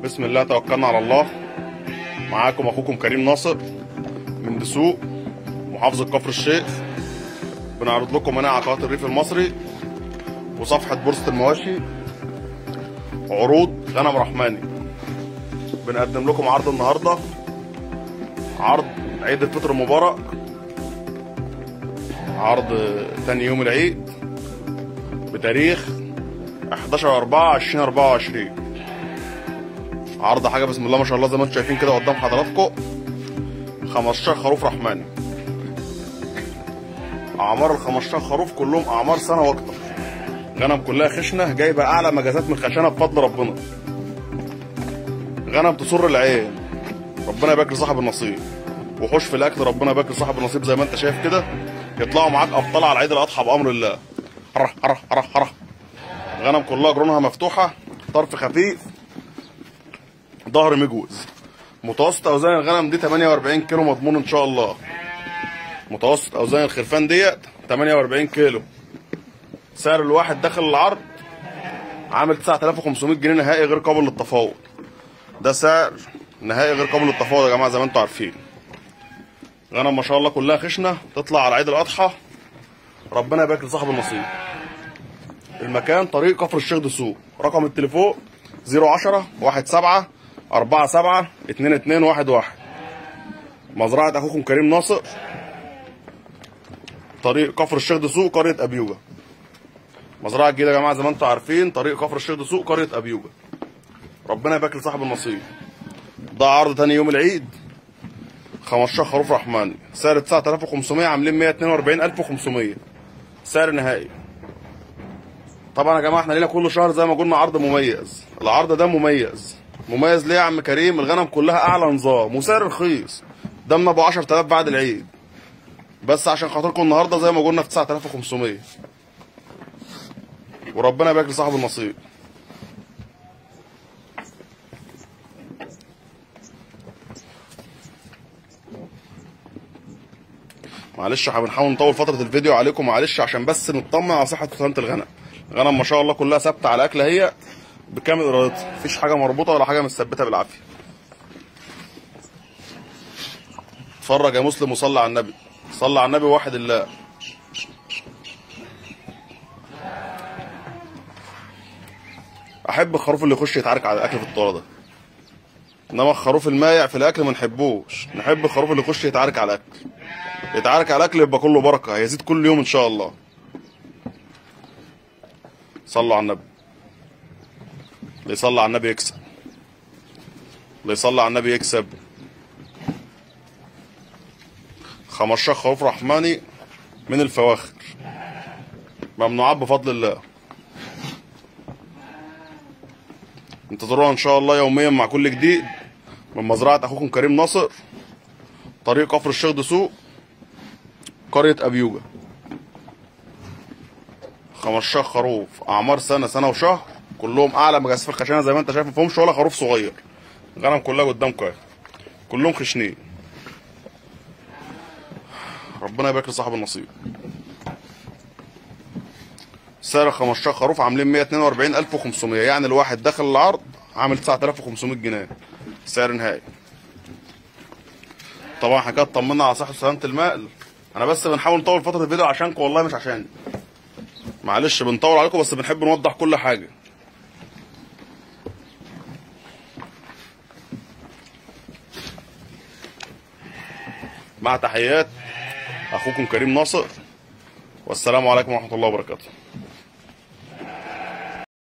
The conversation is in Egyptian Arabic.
بسم الله توكلنا على الله معاكم اخوكم كريم ناصر من دسوق محافظة كفر الشيخ بنعرض لكم هنا على قناة الريف المصري وصفحة بورصة المواشي عروض غنم رحماني بنقدم لكم عرض النهاردة عرض عيد الفطر المبارك عرض تاني يوم العيد بتاريخ 11 4 2024 عرض حاجه بسم الله ما شاء الله زي ما انتم شايفين كده قدام حضراتكم 15 خروف رحماني اعمار ال 15 خروف كلهم اعمار سنه واكتر غنم كلها خشنه جايبه اعلى مجازات من الخشنه بفضل ربنا غنم تسر العين ربنا يبارك لصاحب النصيب وحوش في الاكل ربنا يبارك لصاحب النصيب زي ما انت شايف كده يطلعوا معاك ابطال على عيد الاضحى بامر الله هره هره هره هره غنم كلها جرونها مفتوحه طرف خفيف ظهر مجوز متوسط اوزان الغنم دي 48 كيلو مضمون ان شاء الله متوسط اوزان الخرفان ديت 48 كيلو سعر الواحد داخل العرض عامل 9500 جنيه نهائي غير قابل للتفاوض ده سعر نهائي غير قابل للتفاوض يا جماعه زي ما انتم عارفين غنم ما شاء الله كلها خشنه تطلع على عيد الاضحى ربنا يبارك لصاحب النصيب المكان طريق كفر الشيخ دسوق رقم التليفون 010 17 47 2211 مزرعة أخوكم كريم ناصر طريق كفر الشيخ دسوق قرية أبيوجا مزرعة جديدة يا جماعة زي ما انتم عارفين طريق كفر الشيخ دسوق قرية أبيوجا ربنا يبارك لصاحب النصيب ده عرض تاني يوم العيد 15 خروف رحماني سعر 9500 عاملين 142500 سعر نهائي طبعا يا جماعه احنا لينا كل شهر زي ما قلنا عرض مميز العرض ده مميز مميز ليه يا عم كريم الغنم كلها اعلى نظام وسعر رخيص دم ابو 10000 بعد العيد بس عشان خاطركم النهارده زي ما قلنا في 9500 وربنا يبارك لصاحب النصيب معلش بنحاول نطول فتره الفيديو عليكم معلش عشان بس نطمن على صحه سلامه الغنم الغنم ما شاء الله كلها ثابته على اكله هي بكامل ارادتها مفيش حاجه مربوطه ولا حاجه متثبته بالعافيه اتفرج يا مسلم وصلي على النبي صلي على النبي واحد الله احب الخروف اللي يخش يتعارك على الاكل في الطاره ده انما الخروف المايع في الاكل ما نحبوش نحب الخروف اللي يخش يتعارك على الاكل يتعارك على الاكل يبقى كله بركه هيزيد كل يوم ان شاء الله صلوا على النبي اللي يصلي على النبي يكسب اللي يصلي على النبي يكسب 15 خروف رحماني من الفواخر ممنوعات بفضل الله انتظرونا ان شاء الله يوميا مع كل جديد من مزرعة اخوكم كريم ناصر طريق كفر الشيخ دسوق قرية ابيوجا 15 خروف اعمار سنه سنه وشهر كلهم اعلى مجازات في الخشانه زي ما انت شايف ما فيهمش ولا خروف صغير الغنم كلها قدامكم اهي كلهم خشنين ربنا يبارك لصاحب النصيب سعر 15 خروف عاملين 142500 يعني الواحد داخل العرض عامل 9500 جنيه سعر نهائي طبعا احنا كده اطمنا على صحه وسلامه المال انا بس بنحاول نطول فتره الفيديو عشانكم والله مش عشاني معلش بنطول عليكم بس بنحب نوضح كل حاجه مع تحيات اخوكم كريم ناصر والسلام عليكم ورحمه الله وبركاته